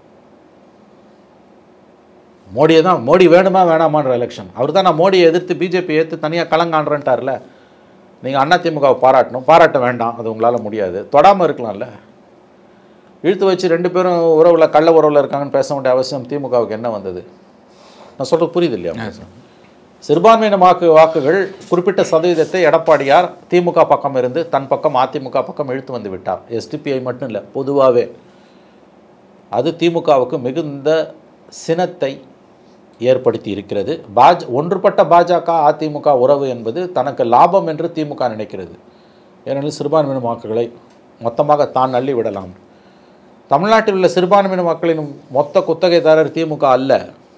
மோடியை தான் மோடி வேணுமா வேணாமான்ற எலெக்ஷன் அவர் தான் நான் மோடியை எதிர்த்து பிஜேபி ஏற்று தனியாக கலங்கான்றன்ட்டார்ல நீங்கள் அதிமுகவை பாராட்டணும் பாராட்ட வேண்டாம் அது உங்களால் முடியாது தொடாமல் இருக்கலாம்ல இழுத்து வச்சு ரெண்டு பேரும் உறவில் கள்ள உறவில் இருக்காங்கன்னு பேச வேண்டிய அவசியம் திமுகவுக்கு என்ன வந்தது நான் சொல்கிறது புரியுது இல்லையா சிறுபான்மையின வாக்கு வாக்குகள் குறிப்பிட்ட சதவீதத்தை எடப்பாடியார் திமுக பக்கம் இருந்து தன் பக்கம் அதிமுக பக்கம் இழுத்து வந்து விட்டார் எஸ்டிபிஐ மட்டும் இல்லை பொதுவாகவே அது திமுகவுக்கு மிகுந்த சினத்தை ஏற்படுத்தி இருக்கிறது பாஜ ஒன்றுபட்ட பாஜக அதிமுக உறவு என்பது தனக்கு லாபம் என்று திமுக நினைக்கிறது ஏனெனில் சிறுபான்மையின வாக்குகளை மொத்தமாக தான் அள்ளி விடலாம் தமிழ்நாட்டில் உள்ள சிறுபான்மையின மக்களின் மொத்த குத்தகைதாரர் திமுக அல்ல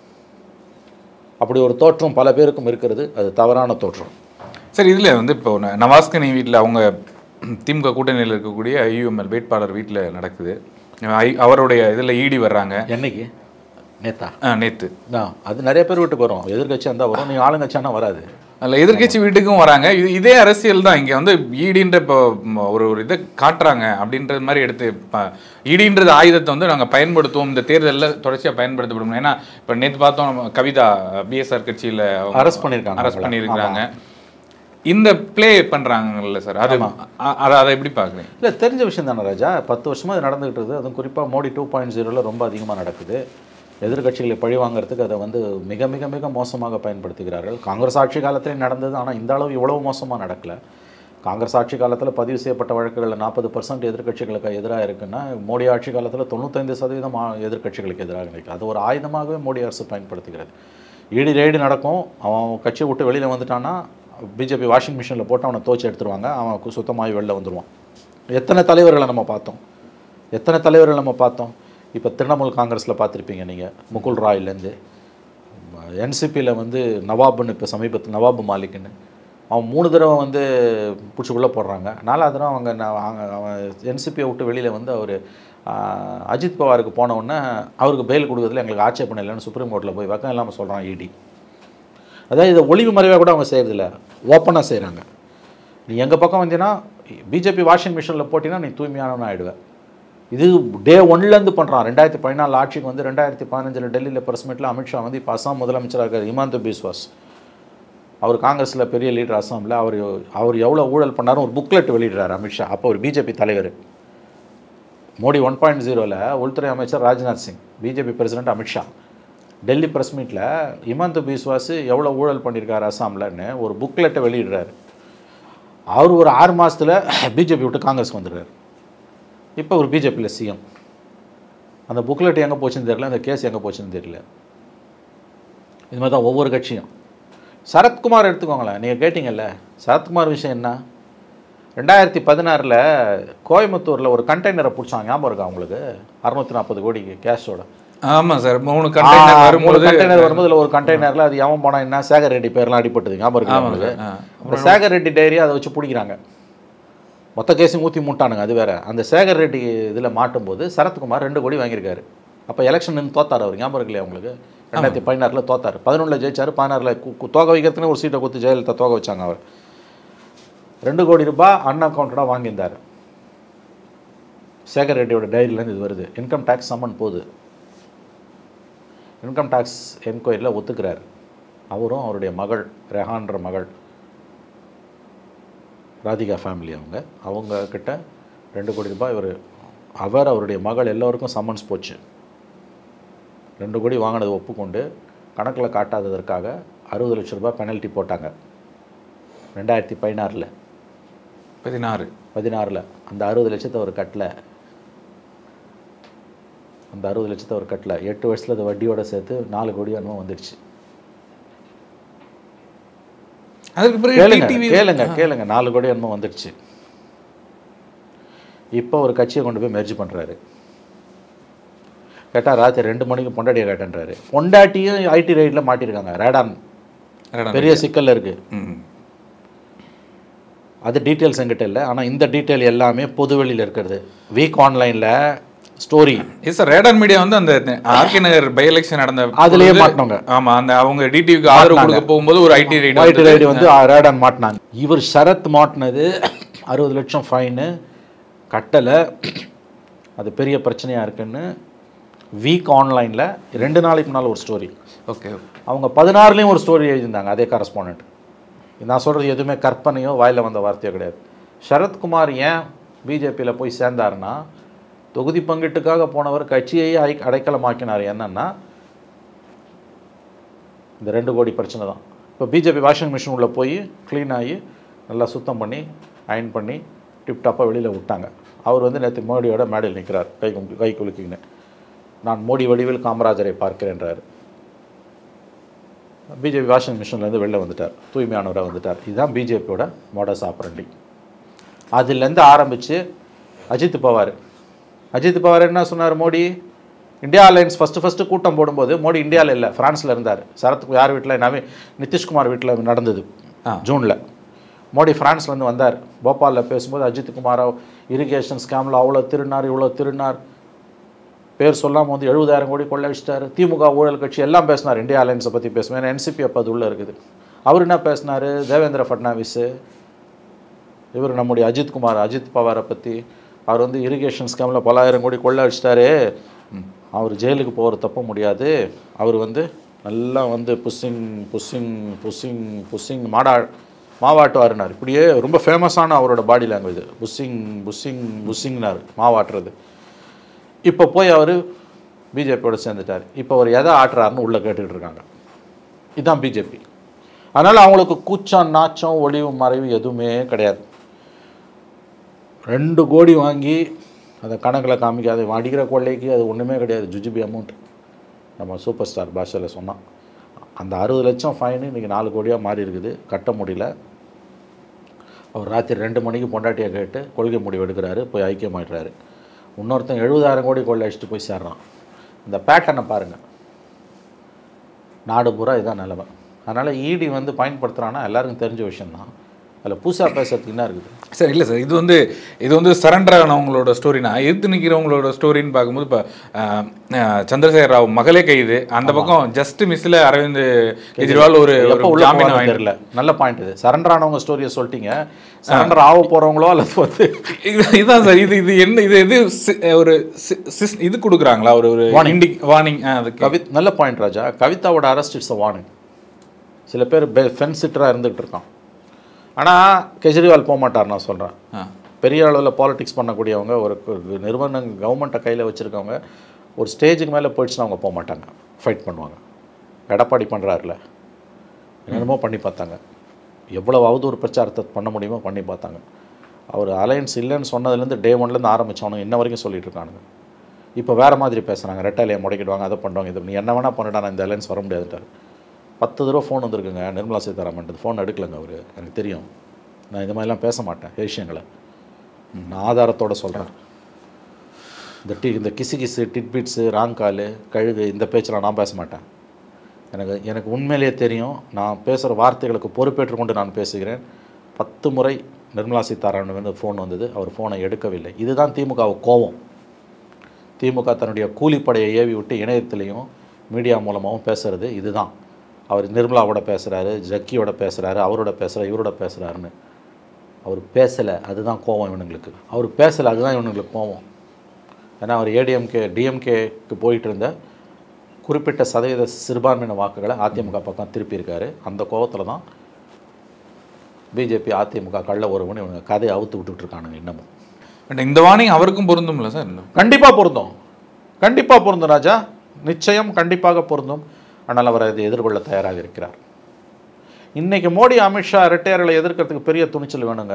அப்படி ஒரு தோற்றம் பல பேருக்கும் இருக்கிறது அது தவறான தோற்றம் சரி இதில் வந்து இப்போ ந- நவாஸ்கனி வீட்டில் அவங்க திமுக கூட்டணியில் இருக்கக்கூடிய ஐயுஎம்எல் வேட்பாளர் வீட்டில் நடக்குது ஐ- அவருடைய இதில் ஈடி வர்றாங்க என்னைக்கு நேத்தா நேற்று ஆ, அது நிறைய பேர் வீட்டுக்கு வரும் எதிர்கட்சியாக இருந்தால் வரும் நீங்கள் ஆளுங்கட்சியானா வராது அதில் எதிர்க்கட்சி வீட்டுக்கும் வராங்க இது இதே அரசியல் தான் இங்கே வந்து ஈடின்ற இப்போ ம், ஒரு ஒரு இதை காட்டுறாங்க அப்படின்றது மாதிரி எடுத்து ப- ஈடின்றது ஆயுதத்தை வந்து நாங்கள் பயன்படுத்துவோம் இந்த தேர்தலில் தொடர்ச்சியாக பயன்படுத்தப்படும் ஏன்னா இப்போ நேற்று பார்த்தோம் நம்ம கவிதா பிஎஸ்ஆர் கட்சியில் அரெஸ்ட் பண்ணியிருக்காங்க அரெஸ்ட் அவங்கள. பண்ணியிருக்கிறாங்க இந்த ப்ளே பண்ணுறாங்கல்ல சார் அது அ- அதை அதை எப்படி பார்க்குறீங்க இல்லை தெரிஞ்ச விஷயம் தானே ராஜா பத்து வருஷமாக இது நடந்துகிட்டு இருக்குது அதுவும் குறிப்பாக மோடி டூ பாயிண்ட் ஜீரோவில் ரொம்ப அதிகமாக நடக்குது எதிர்க்கட்சிகளை பழி வாங்குறதுக்கு அதை வந்து மிக மிக மிக மோசமாக பயன்படுத்துகிறார்கள் காங்கிரஸ் ஆட்சி காலத்திலே நடந்தது ஆனால் இந்த அளவு இவ்வளவு மோசமாக நடக்கல காங்கிரஸ் ஆட்சி காலத்தில் பதிவு செய்யப்பட்ட வழக்குகளில் நாற்பது பர்சன்ட் எதிர்க்கட்சிகளுக்கு எதிராக இருக்குன்னா மோடி ஆட்சி காலத்தில் தொண்ணூத்தைந்து சதவீதம் ஆ- எதிர்க்கட்சிகளுக்கு எதிராக இருக்குது அது ஒரு ஆயுதமாகவே மோடி அரசு பயன்படுத்துகிறது ஈடி ரெய்டு நடக்கும் அவன் கட்சியை விட்டு வெளியில் வந்துட்டான்னா பிஜேபி வாஷிங் மிஷினில் போட்டு அவனை தோச்சி எடுத்துருவாங்க அவன் கு- சுத்தமாகி வெளில வந்துடுவான் எத்தனை தலைவர்களை நம்ம பார்த்தோம் எத்தனை தலைவர்கள் நம்ம பார்த்தோம் இப்போ திரிணாமுல் காங்கிரஸில் பார்த்துருப்பீங்க நீங்கள் முகுல் ராய்லேருந்து என்சிபியில் வந்து நவாப்னு இப்போ சமீபத்தில் நவாப் மாலிக்னு அவன் மூணு தடவை வந்து பிடிச்சிக்குள்ளே போடுறாங்க நாலாவது தடவை அவங்க நான் அவங்க அவன் என்சிபியை விட்டு வெளியில் வந்து அவர் அஜித் பவாருக்கு போன உடனே அவருக்கு பெயில் கொடுக்கறதுல எங்களுக்கு ஆட்சேபணம் இல்லைன்னு சுப்ரீம் கோர்ட்டில் போய் வக்கம் இல்லாமல் சொல்கிறான் இடி அதாவது இதை ஒளிவு மறைவாக கூட அவங்க செய்கிறதில்ல ஓப்பனாக செய்கிறாங்க நீ எங்கள் பக்கம் வந்தீங்கன்னா பிஜேபி வாஷிங் மிஷினில் போட்டினா நீ தூய்மையானவன் ஆகிடுவேன் இது டே ஒன்லேருந்து பண்ணுறான் ரெண்டாயிரத்தி பதினாலு ஆட்சிக்கு வந்து ரெண்டாயிரத்தி பதினஞ்சில் டெல்லியில் பிரஸ் மீட்டில் அமித்ஷா வந்து இப்போ அசாம் முதலமைச்சராக இருக்கார் ஹிமாந்த பிஸ்வாஸ் அவர் காங்கிரஸில் பெரிய லீடர் அசாமில் அவர் அவர் எவ்வளோ ஊழல் பண்ணாரும் ஒரு புக்லெட் வெளியிடுறாரு அமித்ஷா அப்போ ஒரு பிஜேபி தலைவர் மோடி ஒன் பாயிண்ட் ஜீரோவில் உள்துறை அமைச்சர் Rajnath Singh BJP president Amit Shah Delhi press மீட்டில் ஹிமந்த் பிஸ்வாஸ் எவ்வளோ ஊழல் பண்ணியிருக்காரு அசாம்லன்னு ஒரு புக்லெட்டை வெளியிடுறாரு அவர் ஒரு ஆறு மாதத்தில் பிஜேபி விட்டு காங்கிரஸ்க்கு வந்துடுறாரு இப்போ ஒரு பிஜேபியில் சிஎம் அந்த புக்லெட் எங்கே போச்சுன்னு தெரியல அந்த கேஸ் எங்கே போச்சுன்னு தெரியல இது மாதிரி தான் ஒவ்வொரு கட்சியும் சரத்குமார் எடுத்துக்கோங்களேன் நீங்கள் கேட்டிங்கல்ல சரத்குமார் விஷயம் என்ன ரெண்டாயிரத்தி பதினாறில் கோயம்புத்தூரில் ஒரு கண்டெய்னரை பிடிச்சாங்க ஞாபகம் இருக்கா உங்களுக்கு அறுநூத்தி நாற்பது கோடிக்கு கேஷோட ஆமா சார் மூணு கண்டெய்னர் வரும்போது கண்டெய்னர் வரும்போது இதுல ஒரு கண்டெய்னர்ல அது எவன் போனா என்ன சேகர் ரெட்டி பேர்லாம் அடிபட்டது ஞாபகம் இருக்கா ஆமா உங்களுக்கு சார் ஆ. அந்த சேகர் ரெட்டி டைரி அதை வச்சு பிடிக்கிறாங்க மொத்த கேஸையும் ஊற்றி மூட்டானுங்க அது வேற அந்த சேகர் ரெட்டி இதில் மாட்டும்போது சரத்குமார் ரெண்டு கோடி வாங்கியிருக்காரு அப்போ எலெக்ஷன் நின்று தோத்தார் அவர் ஞாபகம் இருக்கு இல்லையா உங்களுக்கு ரெண்டாயிரத்தி பதினாறில் தோத்தார் பதினொன்றில் ஜெயிச்சார் பதினாறில் தோக வைக்கிறதுன்னு ஒரு சீட்டை கொடுத்து ஜெயலலிதா தோக வச்சாங்க அவர் ரெண்டு கோடி ரூபாய் அன்அக்கௌண்டடாக வாங்கியிருந்தார் சேகர் ரெட்டியோட டைரியிலேருந்து இது வருது இன்கம் டேக்ஸ் சம்மன் போகுது இன்கம் டேக்ஸ் என்கொயரியில் ஒத்துக்கிறார் அவரும் அவருடைய மகள் ரெஹான்ற மகள் ராதிகா ஃபேமிலி அவங்க அவங்க கிட்ட ரெண்டு கோடி ரூபாய் இவர் அவர் அவருடைய மகள் எல்லோருக்கும் சம்மன்ஸ் போச்சு ரெண்டு கோடி வாங்கினதை ஒப்புக்கொண்டு கணக்கில் காட்டாததற்காக அறுபது லட்ச ரூபாய் பெனல்ட்டி போட்டாங்க ரெண்டாயிரத்தி பதினாறில் பதினாறு பதினாறில் அந்த அறுபது லட்சத்தை அவர் கட்டல அந்த அறுபது லட்சத்தை அவர் கட்டல எட்டு வருஷத்தில் அது வட்டியோட சேர்த்து நாலு கோடி என்னமோ வந்துடுச்சு அதுக்கு பிறகு கேளுங்க டிடிவி கேளுங்க கேளுங்க நாலு கோடி என்னமோ வந்துடுச்சு இப்போ ஒரு கட்சியை கொண்டு போய் மெர்ஜ் பண்ணுறாரு கேட்டால் ராத்திரி ரெண்டு மணிக்கு பொண்டாட்டியை கேட்டேன்றாரு பொண்டாட்டியும் ஐடி ரைடில் மாட்டியிருக்காங்க ரேடான் ரெடான் பெரிய சிக்கல்ல இருக்குது ம். அது டீட்டெயில்ஸ் என்கிட்ட இல்லை ஆனால் இந்த டீட்டெயில் எல்லாமே பொதுவெளியில் இருக்கிறது வீக் ஆன்லைனில் ஸ்டோரி எஸ் சார் ரேடான் மீடியா வந்து அந்த ஆர்கே நகர் பை எலெக்ஷன் நடந்த அதுலயே பொழுது- மாட்டினவங்க. ஆமா அந்த அவங்க டிடிவிக்கு ஆதரவு கொடுக்க போகும்போது ஒரு ஐடி ரைட் ஒயிட் ரைடு வந்து ரேடான் மாட்டினாங்க இவர் சரத் மாட்டினது அறுபது லட்சம் ஃபைனு கட்டலை அது பெரிய பிரச்சனையாக இருக்குன்னு வீக் ஆன்லைனில் ரெண்டு நாளைக்கு முன்னால் ஒரு ஸ்டோரி ஓகே அவங்க பதினாறுலேயும் ஒரு ஸ்டோரி எழுதியிருந்தாங்க அதே கரஸ்பாண்டன்ட் நான் சொல்கிறது எதுவுமே கற்பனையோ வாயில் வந்த வார்த்தையோ கிடையாது சரத்குமார் ஏன் பிஜேபியில் போய் சேர்ந்தாருன்னா தொகுதி பங்கீட்டுக்காக போனவர் கட்சியையே அடை அடைக்கலமாக்கினார் என்னன்னா இந்த ரெண்டு கோடி பிரச்சனை தான் இப்போ பிஜேபி வாஷிங் மிஷின் உள்ள போய் க்ளீன் ஆகி நல்லா சுத்தம் பண்ணி அயன் பண்ணி டிப்டாப்பாக வெளியில் விட்டாங்க அவர் வந்து நேற்று மோடியோட மேடையில் நிற்கிறார் கை கும்பி கை குலுக்கின்னு நான் மோடி வடிவில் காமராஜரை பார்க்கிறேன்றார் பிஜேபி வாஷிங் மிஷின்லேருந்து வெளில வந்துட்டார் தூய்மையானவராக வந்துட்டார் இதுதான் பிஜேபியோட மோடஸ் ஆப்பரண்டி அதுலேருந்து ஆரம்பித்து அஜித் பவார் அஜித் பவார் என்ன சொன்னார் Modi India alliance first first கூட்டம் போடும்போது மோடி இந்தியாவில் இல்லை ஃப்ரான்ஸில் இருந்தார் சரத் யார் வீட்டில் நவீன் நிதிஷ்குமார் வீட்டில் நடந்தது ஆ. ஜூனில் மோடி ஃப்ரான்ஸ்லேருந்து வந்தார் போபாலில் பேசும்போது அஜித் குமார் இரிகேஷன் ஸ்கேமில் அவ்வளோ திருநார் இவ்வளோ திருநார் பேர் சொல்லாமல் வந்து எழுபதாயிரம் கோடி கொள்ளடிச்சிட்டாரு திமுக ஊழல் கட்சி எல்லாம் பேசினார் இந்தியா அலையன்ஸை பற்றி பேசுவேன் ஏன்னா என்சிபி அப்போ அது உள்ளே இருக்குது அவர் என்ன பேசினார் தேவேந்திர ஃபட்னாவிஸு இவர் நம்முடைய அஜித் குமார் அஜித் பவாரை பற்றி அவர் வந்து இரிகேஷன் ஸ்கேமில் பலாயிரம் கோடி கொள்ள அடிச்சிட்டாரு அவர் ஜெயிலுக்கு போகிற தப்ப முடியாது அவர் வந்து நல்லா வந்து புஸ்ஸிங் புஸ்ஸிங் புஸ்ஸிங் புஸ்ஸிங் மாடா மாவாட்டுவாருனார் இப்படியே ரொம்ப ஃபேமஸான அவரோட பாடி லாங்குவேஜ் புஸ்ஸிங் புஸ்ஸிங் புஸ்ஸிங்னார் மாவாட்டுறது இப்போ போய் அவர் பிஜேபியோட சேர்ந்துட்டார் இப்போ அவர் எதை ஆட்டுறாருன்னு உள்ளே கேட்டுக்கிட்டு இருக்காங்க இதுதான் பிஜேபி அதனால் அவங்களுக்கு கூச்சம் நாச்சம் ஒளிவு மறைவு எதுவுமே கிடையாது ரெண்டு கோடி வாங்கி அதை கணக்கில் காமிக்காது இவன் அடிக்கிற கொள்ளைக்கு அது ஒன்றுமே கிடையாது ஜுஜிபி அமௌண்ட் நம்ம சூப்பர் ஸ்டார் பாஷையில் சொன்னான் அந்த அறுபது லட்சம் ஃபைனு இன்றைக்கி நாலு கோடியாக மாறி இருக்குது கட்ட முடியல அவர் ராத்திரி ரெண்டு மணிக்கு பொண்டாட்டியை கேட்டு கொள்கை முடிவு எடுக்கிறாரு போய் ஐக்கியமாயிடுறாரு இன்னொருத்தன் எழுபதாயிரம் கோடி கொள்ளை அடிச்சுட்டு போய் சேர்றான் இந்த பேட்டர்னை பாருங்கள் நாடு பூரா இதான் நிலைமை அதனால் இடி வந்து பயன்படுத்துகிறான்னா எல்லாருக்கும் தெரிஞ்ச விஷயம்தான் அதில் புதுசாக பேசுறதுக்கு என்ன இருக்குது சார் இல்லை சார் இது வந்து இது வந்து சரண்டர் ஆனவங்களோட ஸ்டோரினா எதிர்த்து நிற்கிறவங்களோட ஸ்டோரின்னு பார்க்கும்போது இப்போ சந்திரசேகர் ராவ் மகளே கைது அந்த பக்கம் ஜஸ்ட் மிஸ்ல அரவிந்த் கெஜ்ரிவால் ஒரு ஒரு எப்போ உள்ள ஜாமீன் போவாங்கன்னு வாங்கி தெரியல நல்ல பாயிண்ட் இது சரண்டர் ஆனவங்க ஸ்டோரியை சொல்லிட்டீங்க சரண்டர் ஆக போகிறவங்களோ அல்லது வந்து இது இதுதான் சார் இது இது என்ன இது எது சி- ஒரு சி- சிஸ்- இது கொடுக்குறாங்களா ஒரு ஒரு Warning. வார்னிங் அதுக்கு கவி நல்ல பாயிண்ட் ராஜா கவிதாவோட அரெஸ்ட் இட்ஸ் அ வார்னிங் சில பேர் ஃபென்ஸ் சிட்டராக இருந்துகிட்டு இருக்கான் ஆனால் கெஜ்ரிவால் போக மாட்டார் நான் சொல்கிறேன் ஆ. பெரிய அளவில் பாலிடிக்ஸ் பண்ணக்கூடியவங்க ஒரு ஒரு நிறுவனம் கவர்மெண்ட்டை கையில் வச்சுருக்கவங்க ஒரு ஸ்டேஜுக்கு மேலே போயிடுச்சுன்னா அவங்க போக மாட்டாங்க ஃபைட் பண்ணுவாங்க எடப்பாடி பண்ணுறாருல என்னென்னமோ பண்ணி பார்த்தாங்க எவ்வளோ அவதூறு பிரச்சாரத்தை பண்ண முடியுமோ பண்ணி பார்த்தாங்க அவர் அலையன்ஸ் இல்லைன்னு சொன்னதுலேருந்து டே ஒன்லேருந்து ஆரம்பித்தவனுங்க இன்ன வரைக்கும் சொல்லிட்டு இருக்கானுங்க இப்போ வேறு மாதிரி பேசுகிறாங்க ரெட்டாலியை முடக்கிடுவாங்க அதை பண்ணுவாங்க இது நீ என்ன வேணால் பண்ணிடா நான் இந்த அலையன்ஸ் வர முடியாதுட்டார் பத்து தடவை ஃபோன் வந்திருக்குங்க நிர்மலா சீதாராமன் ஃபோன் எடுக்கலைங்க அவர் எனக்கு தெரியும் நான் இது மாதிரிலாம் பேச மாட்டேன் விஷயங்களை நான் ஆதாரத்தோட சொல்கிறேன் இந்த டி இந்த கிசு கிசு டிட்பிட்ஸு ராங்காலு கழுகு இந்த பேச்செல்லாம் நான் பேச மாட்டேன் எனக்கு எனக்கு உண்மையிலேயே தெரியும் நான் பேசுகிற வார்த்தைகளுக்கு பொறுப்பேற்று கொண்டு நான் பேசுகிறேன் பத்து முறை நிர்மலா சீதாராமன் வந்து ஃபோன் வந்தது அவர் ஃபோனை எடுக்கவில்லை இதுதான் திமுகவு கோவம் திமுக தன்னுடைய கூலிப்படையை ஏவி விட்டு இணையத்திலையும் மீடியா மூலமாகவும் பேசுகிறது இதுதான் அவர் நிர்மலாவோட பேசுகிறாரு ஜக்கியோட பேசுகிறாரு அவரோட பேசுகிறார் இவரோட பேசுகிறாருன்னு அவர் பேசலை அதுதான் கோவம் இவனுங்களுக்கு அவர் பேசலை அதுதான் இவனுங்களுக்கு கோவம் ஏன்னா அவர் ஏடிஎம்கே டிஎம்கேக்கு போயிட்டு இருந்த குறிப்பிட்ட சதவீத சிறுபான்மையின வாக்குகளை அதிமுக பக்கம் திருப்பியிருக்காரு அந்த கோவத்தில் தான் பிஜேபி அதிமுக கள்ள உறவுன்னு இவங்க கதையை அவுத்து விட்டுட்டு இருக்கானுங்க இன்னமும் பட் இந்த வார்னிங் அவருக்கும் பொருந்தும்ல சார் கண்டிப்பாக பொருந்தும் கண்டிப்பாக பொருந்தும் ராஜா நிச்சயம் கண்டிப்பாக பொருந்தும் ஆனால் அவர் அதை எதிர்கொள்ள தயாராக இருக்கிறார் இன்னைக்கு மோடி அமித்ஷா இரட்டையர்களை எதிர்க்கிறதுக்கு பெரிய துணிச்சல் வேணுங்க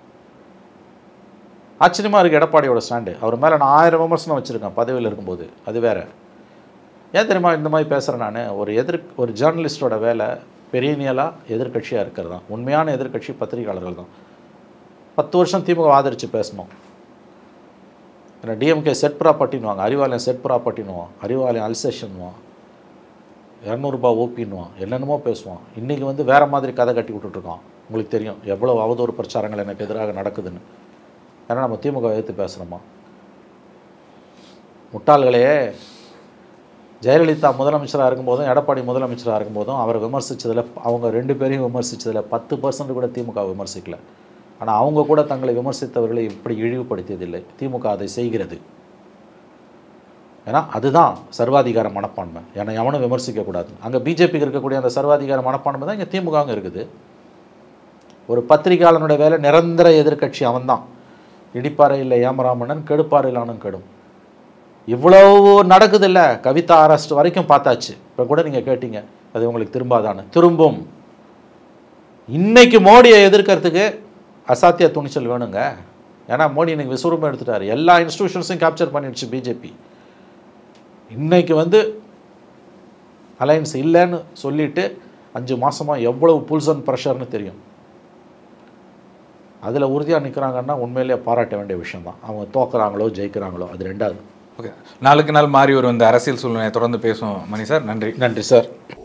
ஆச்சரியமாக இருக்குது எடப்பாடியோட ஸ்டாண்டு அவர் மேலே நான் ஆயிரம் விமர்சனம் வச்சுருக்கேன் பதவியில் இருக்கும்போது அது வேற ஏன் தெரியுமா இந்த மாதிரி பேசுகிறேன் நான் ஒரு எதிர் ஒரு ஜேர்னலிஸ்டோட வேலை பெரியனியலாக எதிர்க்கட்சியாக இருக்கிறது தான் உண்மையான எதிர்க்கட்சி பத்திரிகையாளர்கள் தான் பத்து வருஷம் திமுக ஆதரித்து பேசணும் ஏன்னா டிஎம்கே செட் ப்ராப்பர்ட்டின்வாங்க அறிவாலயம் செட் ப்ராப்பர்ட்டின்வான் அறிவாலயம் அல்சேஷன்வான் இரநூறுபா ஓபின்வான் என்னென்னமோ பேசுவான் இன்றைக்கி வந்து வேறு மாதிரி கதை கட்டி விட்டுட்ருக்கான் உங்களுக்கு தெரியும் எவ்வளோ அவதூறு பிரச்சாரங்கள் எனக்கு எதிராக நடக்குதுன்னு ஏன்னா நம்ம திமுக எதிர்த்து பேசுகிறோமா முட்டாள்களே ஜெயலலிதா முதலமைச்சராக இருக்கும்போதும் எடப்பாடி முதலமைச்சராக இருக்கும்போதும் அவரை விமர்சித்ததில் அவங்க ரெண்டு பேரையும் விமர்சித்ததில் பத்து பர்சன்ட் கூட திமுக விமர்சிக்கல ஆனால் அவங்க கூட தங்களை விமர்சித்தவர்களை இப்படி இழிவுபடுத்தியதில்லை திமுக அதை செய்கிறது ஏன்னா அதுதான் சர்வாதிகார மனப்பான்மை ஏன்னா எவனும் விமர்சிக்கக்கூடாது அங்கே பிஜேபிக்கு இருக்கக்கூடிய அந்த சர்வாதிகார மனப்பான்மை தான் இங்கே திமுகவும் இருக்குது ஒரு பத்திரிகையாளனுடைய வேலை நிரந்தர எதிர்க்கட்சி அவன்தான் இடிப்பாறையில் ஏமராமணன் கெடுப்பாறையிலானும் கெடும் இவ்வளவு நடக்குது இல்லை கவிதா அரெஸ்ட் வரைக்கும் பார்த்தாச்சு இப்போ கூட நீங்கள் கேட்டீங்க அது உங்களுக்கு திரும்பாதான்னு திரும்பும் இன்னைக்கு மோடியை எதிர்க்கிறதுக்கு அசாத்திய துணிச்சல் வேணுங்க ஏன்னா மோடி இன்னைக்கு விஸ்வரூபம் எடுத்துட்டாரு எல்லா இன்ஸ்டிடியூஷன்ஸையும் கேப்சர் பண்ணிடுச்சு பிஜேபி இன்னைக்கு வந்து அலையன்ஸ் இல்லைன்னு சொல்லிட்டு அஞ்சு மாசமாக எவ்வளவு புல்ஸ் அண்ட் ப்ரெஷர்னு தெரியும் அதில் உறுதியாக நிற்கிறாங்கன்னா உண்மையிலேயே பாராட்ட வேண்டிய விஷயம்தான் அவங்க தோக்குறாங்களோ ஜெயிக்கிறாங்களோ அது ரெண்டாவது ஓகே நாளுக்கு நாள் மாறி வரும் இந்த அரசியல் சூழ்நிலையை தொடர்ந்து பேசும் மணி சார் நன்றி நன்றி சார்